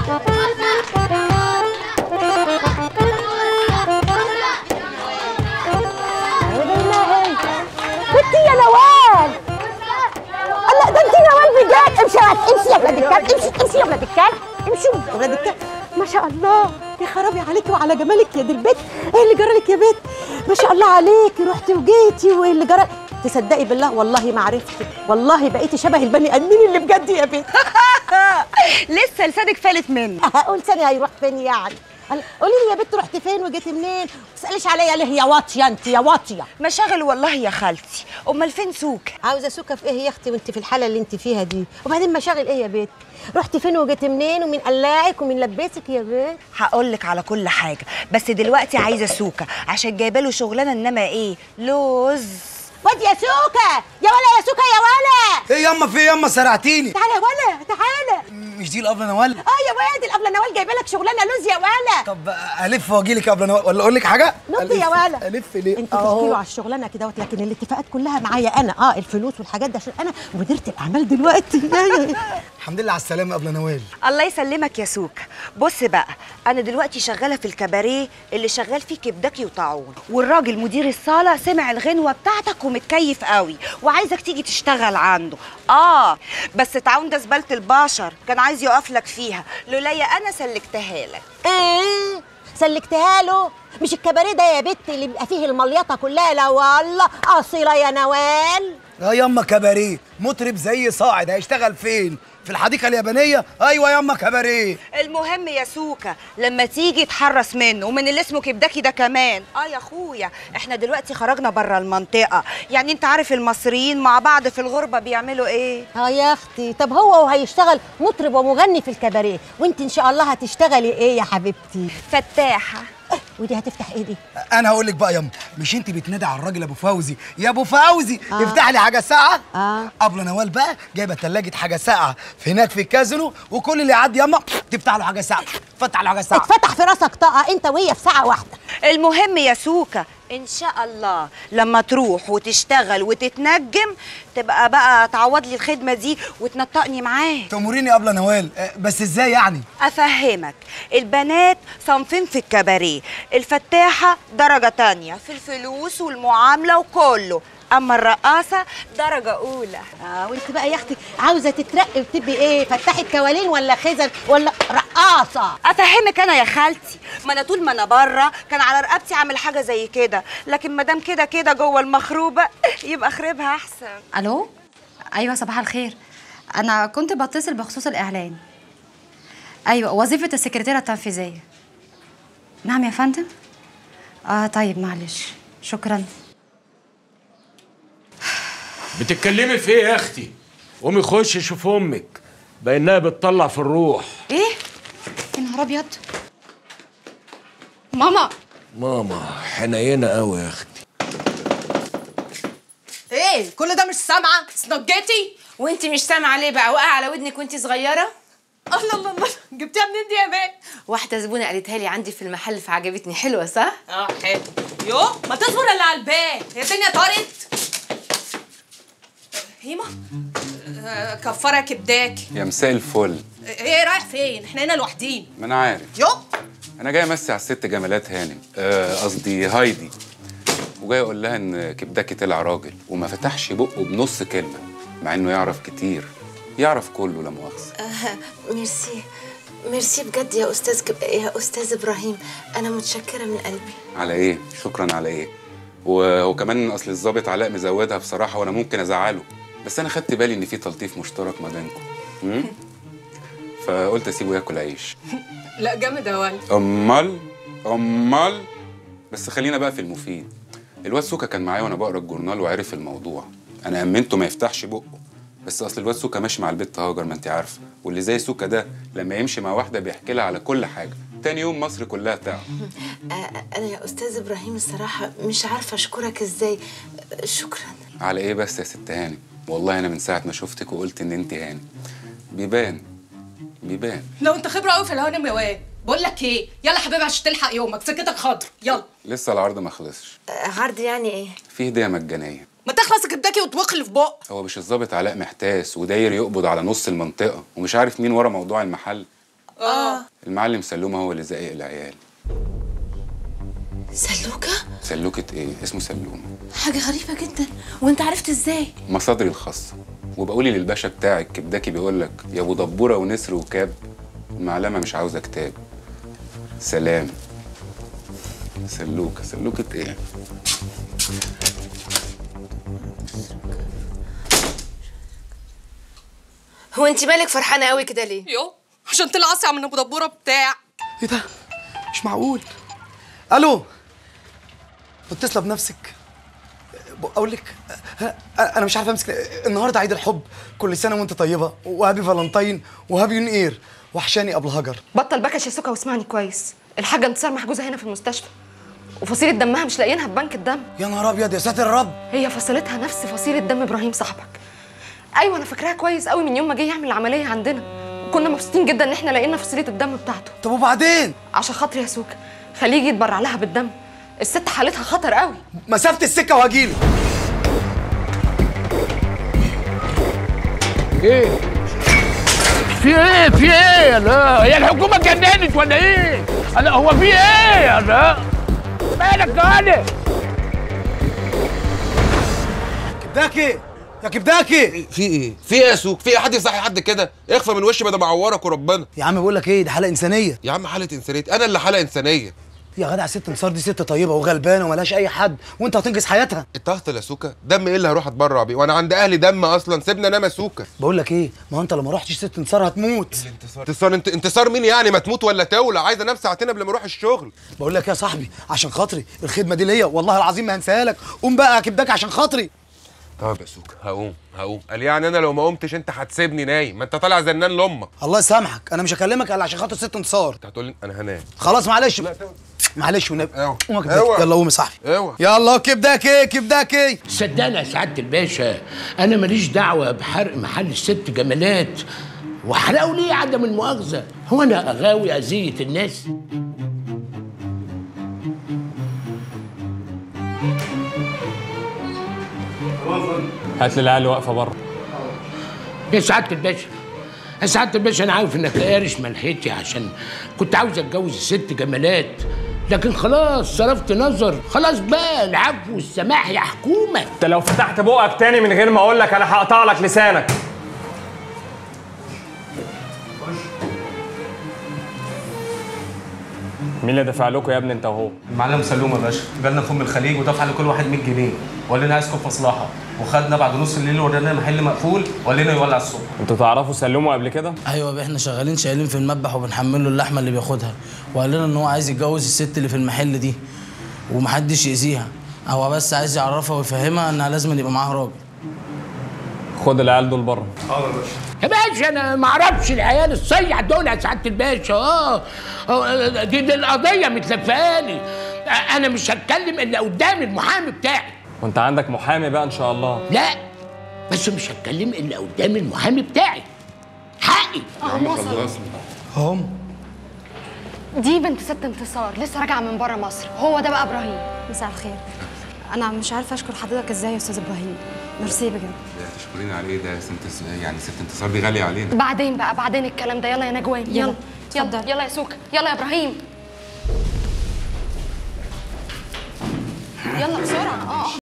بنتي يا نوال الله ده انت نوال بجد امشي يا ولاد، امشي يا ولاد الكلب امشي امشي يا ولاد الكلب امشوا يا ولاد الكلب ما شاء الله يا خرابي عليكي وعلى جمالك يا دي البيت ايه اللي جرى لك يا بنت ما شاء الله عليكي رحتي وجيتي وايه اللي جرى تصدقي بالله والله ما عرفتك والله بقيتي شبه البني ادمين اللي بجد يا بنت لسه لسانك فالت مني هقول ثاني هيروح فين يعني قال- قولي لي يا بنت رحت فين وجيتي منين ما تساليش عليا ليه يا واطيه انت يا واطيه مشاغل والله يا خالتي امال فين سوكه عاوزه سوكه في ايه يا اختي وانت في الحاله اللي انت فيها دي وبعدين مشاغل ايه يا بنت رحتي فين وجيتي منين ومين قلاعك ومين لبسك يا بنت هقول لك على كل حاجه بس دلوقتي عايزه سوكه عشان جايبه له شغلانه انما ايه لوز واد يا سوكه يا ولا يا سوكه يا ولا ايه ياما في إيه ياما سرعتيني تعالى يا ولا تعالى مش دي الابله نوال اه يا واد الابله نوال جايبه لك شغلانه لوز يا ولا طب الف واجي لك يا ابله نوال ولا اقول لك حاجه نط ألف- يا ولا الف ليه انت تحكي له على الشغلانه كده وقت، لكن الاتفاقات كلها معايا انا اه الفلوس والحاجات دي عشان انا مديره الاعمال دلوقتي الحمد لله على السلامه يا ابله نوال الله يسلمك يا سوكه بص بقى انا دلوقتي شغاله في الكباريه اللي شغال فيه كبداكي وطاعون والراجل مدير الصاله سمع الغنوه بتاعتك ومتكيف قوي وعايزك تيجي تشتغل عنده اه بس طاعون ده زباله البشر كان عايز يقف لك فيها لولايا انا سلكتها لك ايه سلكتها له مش الكباريه ده يا بت اللي بيبقى فيه المليطه كلها لا والله اصيله يا نوال اه ياما كباريه مطرب زي صاعد هيشتغل فين في الحديقه اليابانيه ايوه ياما كباريه المهم يا سوكا لما تيجي تحرص منه ومن اللي اسمه كبداكي ده كمان اه يا اخويا احنا دلوقتي خرجنا بره المنطقه يعني انت عارف المصريين مع بعض في الغربه بيعملوا ايه اه يا اختي طب هو وهيشتغل مطرب ومغني في الكباريه وانت ان شاء الله هتشتغلي ايه يا حبيبتي فتاحه ودي هتفتح ايه دي انا هقول لك بقى ياما مش انت بتنادي على الراجل ابو فوزي يا ابو فوزي آه. افتح لي حاجه ساقعه آه. ابله نوال بقى جايبه ثلاجه حاجه ساقعه في هناك في الكازينو وكل اللي يعدي ياما تفتح له حاجه ساقعه فتح له حاجه ساقعه اتفتح في راسك طاقه انت وهي في ساعه واحده المهم يا سوكا ان شاء الله لما تروح وتشتغل وتتنجم تبقى بقى تعوض لي الخدمه دي وتنطقني معاه تأمريني يا ابله نوال آه، بس ازاي يعني افهمك البنات صنفين في الكباريه الفتاحه درجه تانية في الفلوس والمعامله وكله اما الرقاصه درجه اولى اه وانت بقى يا اختي عاوزه تترقي وتبقي ايه فتحي كوالين ولا خزن ولا رقاصه افهمك انا يا خالتي ما انا طول ما انا بره كان على رقبتي عامل حاجه زي كده لكن ما دام كده كده جوه المخروبه يبقى خربها احسن الو ايوه صباح الخير انا كنت بتصل بخصوص الاعلان ايوه وظيفه السكرتيره التنفيذيه نعم يا فندم اه طيب معلش شكرا بتتكلمي في ايه يا اختي قومي خشي شوف امك بانها بتطلع في الروح ايه يا نهار ابيض ماما ماما حنينه قوي يا اختي ايه كل ده مش سامعه سنجتي وانت مش سامعه ليه بقى واقع على ودنك وانت صغيره الله الله الله جبتيها منين دي يا مان واحده زبونه قالتها لي عندي في المحل فعجبتني حلوه صح اه حلو يو ما تصبر اللي على الباب هي الدنيا طارت هيما آه، كفاره كبداكي يا مساء الفل ايه رايح فين احنا هنا لوحدين ما انا عارف يو انا جاي امسي على الست جمالات هانم آه، قصدي هايدي وجاي اقول لها ان كبداكي طلع راجل وما فتحش بقه بنص كلمه مع انه يعرف كتير يعرف كله لا مؤاخذه ميرسي ميرسي بجد يا استاذ كب... يا استاذ ابراهيم انا متشكره من قلبي على ايه شكرا على ايه و- وكمان اصل الظابط علاء مزودها بصراحه وانا ممكن ازعله بس انا خدت بالي ان في تلطيف مشترك ما بينكم أمم؟ فقلت اسيبه ياكل عيش لا جامد يا ولد امال امال بس خلينا بقى في المفيد الواد سوكا كان معايا وانا بقرا الجورنال وعرف الموضوع انا امنته ما يفتحش بقه بس اصل الواد سوكا ماشي مع البت هاجر ما انت عارفه واللي زي سوكا ده لما يمشي مع واحده بيحكي لها على كل حاجه تاني يوم مصر كلها تعرف آه، انا يا استاذ ابراهيم الصراحه مش عارفه اشكرك ازاي آه، شكرا على ايه بس يا ست هاني والله انا من ساعه ما شفتك وقلت ان انت هاني بيبان بيبان لو انت خبره قوي في الهانم يا واد بقول لك ايه يلا حبيبي عشان تلحق يومك سكتك خضر يلا لسه العرض ما خلصش آه، عرض يعني ايه في هديه مجانيه ما تخلص كبداكي وتوخلي في بق هو مش الظابط علاء محتاس وداير يقبض على نص المنطقه ومش عارف مين ورا موضوع المحل اه المعلم سلومه هو اللي زقق العيال سلوكة سلوكة ايه اسمه سلومه حاجة غريبة جدا وانت عرفت ازاي مصادري الخاصة وبقولي للباشا بتاعك كبداكي بيقول لك يا ابو دبوره ونسر وكاب المعلمه مش عاوزه كتاب سلام سلوكه سلوكه ايه هو انت مالك فرحانة قوي كده ليه يو عشان طلع اسرع من ابو دبوره بتاع ايه ده مش معقول الو متصله بنفسك ب- اقول لك أه، انا مش عارف امسك النهارده عيد الحب كل سنه وانت طيبه وهابي فالنتاين وهابي نيو اير وحشاني ابو الهجر بطل بكش يا سكا واسمعني كويس الحاجه انتصار محجوزه هنا في المستشفى وفصيله دمها مش لاقيينها في بنك الدم يا نهار ابيض يا ساتر يا رب هي فصيلتها نفس فصيله دم ابراهيم صاحبك ايوه انا فاكراها كويس قوي من يوم ما جه يعمل العمليه عندنا وكنا مبسوطين جدا ان احنا لقينا فصيله الدم بتاعته طب وبعدين عشان خاطري يا سوكا خليه يجي يتبرع لها بالدم الست حالتها خطر قوي مسافه السكه وهجيلك ايه في ايه في ايه لا هي الحكومه اتجننت ولا ايه انا هو في ايه انا مالك يا علي كبداكي يا كبداكي في ايه؟ في ايه يا سوق؟ في ايه حد يصحي حد كده؟ اخفى من وشي بدل ما اعورك وربنا. يا عم بقول لك ايه دي حاله انسانيه يا عم حالة انسانية، انا اللي حالة انسانية. يا جدع ست انتصار دي ست طيبه وغلبانه وملهاش اي حد وانت هتنقذ حياتها انت هطل يا سوكا؟ دم ايه اللي هروح اتبرع بيه؟ وانا عند اهلي دم اصلا، سيبني انام يا سوكا. بقول لك ايه ما هو انت لو ما رحتش ست انتصار هتموت انتصار انت انتصار مين يعني ما تموت ولا تولع؟ عايز انام ساعتين قبل ما اروح الشغل. بقول لك يا صاحبي عشان خاطري الخدمه دي ليا والله العظيم ما هنساها لك قوم بقى يا كبداك عشان خاطري طب يا سوكا هقوم هقوم. قال يعني انا لو ما قمتش انت هتسيبني نايم، ما انت طالع زنان لامك. الله يسامحك انا مش هكلمك الا عشان خاطر ست انتصار انت هتقول لي انا هنام. خلاص معلش معلش والنبي اوعى. قوم يا كبداك اوعى. يلا قوم يا صاحبي اوعى. يلا كبداكي كبداكي صدقني يا سعاده الباشا انا ماليش دعوه بحرق محل الست جمالات وحرقوا ليه عدم المؤاخذه هو انا غاوي اذيه الناس هات لي العيال واقفه بره يا سعاده الباشا يا سعاده الباشا انا عارف انك قارش ملحتي عشان كنت عاوز اتجوز الست جمالات لكن خلاص صرفت نظر خلاص بقى العفو والسماح يا حكومه انت لو فتحت بقك تاني من غير ما اقول لك انا هقطع لك لسانك مين اللي دفع لكم يا ابني انت وهو المعلم سلوم يا باشا جالنا فم الخليج ودفع لكل واحد 100 جنيه وقال لنا عايزكم في مصلحه وخدنا بعد نص الليل ورانا محل مقفول وقال لنا يولع الصبح انتوا تعرفوا سلموا قبل كده ايوه احنا شغالين شايلين في المذبح وبنحمل له اللحمه اللي بياخدها وقال لنا ان هو عايز يتجوز الست اللي في المحل دي ومحدش يأذيها هو بس عايز يعرفها ويفهمها انها لازم يبقى معاها راجل خد العيال دول بره يا باشا انا ما اعرفش العيال الصيع دول يا سعاده الباشا اه آه، دي, دي القضيه متلفقالي آه، انا مش هتكلم الا قدام المحامي بتاعي وانت عندك محامي بقى ان شاء الله لا بس مش هتكلم الا قدام المحامي بتاعي حقي يا عم خلصنا هم دي بنت ست انتصار لسه راجعه من بره مصر هو ده بقى ابراهيم مساء الخير انا مش عارفه اشكر حضرتك ازاي يا استاذ ابراهيم ميرسي بجد ده تشكرين على ايه ده ست يعني ست انتصار دي غاليه علينا بعدين بقى بعدين الكلام ده يلا يا نجوان يلا يلا اتفضل. يلا يا سوكا يلا يا ابراهيم يلا بسرعه اه